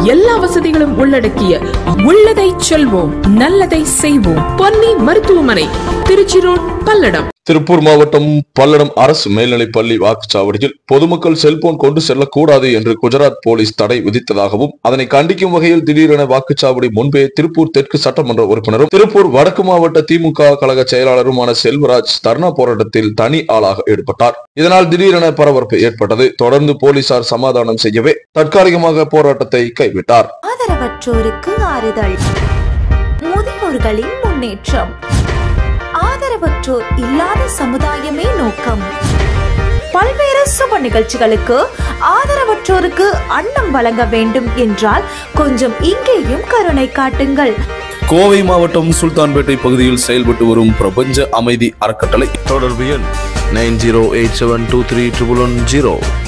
எல்லா வசதிகளும் உள்ளடக்கிய உள்ளதை செல்வோம் நல்லதை செய்வோம் பொன்னி மருத்துவமனை திருச்சி ரோட் பல்லடம் திருப்பூர் மாவட்டம் பல்லடம் அரசு மேல்நிலைப் பள்ளி வாக்குச்சாவடியில் பொதுமக்கள் செல்போன் கொண்டு செல்லக்கூடாது என்று குஜராத் போலீஸ் தடை விதித்ததாகவும் அதனை கண்டிக்கும் வகையில் திடீரென வாக்குச்சாவடி முன்பே திருப்பூர் தெற்கு சட்டமன்ற உறுப்பினரும் திருப்பூர் வடக்கு மாவட்ட திமுக கழக செயலாளருமான செல்வராஜ் தர்ணா போராட்டத்தில் தனி ஆளாக ஈடுபட்டார் இதனால் திடீரென பரபரப்பு ஏற்பட்டது தொடர்ந்து போலீசார் சமாதானம் செய்யவே தற்காலிகமாக போராட்டத்தை கைவிட்டார் ஆதரவற்றோருக்கு ஆறுதல் முதியோர்களின் முன்னேற்றம் ஆதரவற்றோர் இல்லாத சமுதாயமே நோக்கம் பல்வேறு சுப நிகழ்ச்சிகளுக்கு ஆதரவற்றோருக்கு அன்னம் வழங்க வேண்டும் என்றால் கொஞ்சம் இங்கேயும் கருணை காட்டுங்கள் கோவை மாவட்டம் சுல்தான்பேட்டை பகுதியில் செயல்பட்டு வரும் பிரபஞ்ச அமைதி அறக்கட்டளை தொடர்பு எண் nine zero eight seven two three triple one zero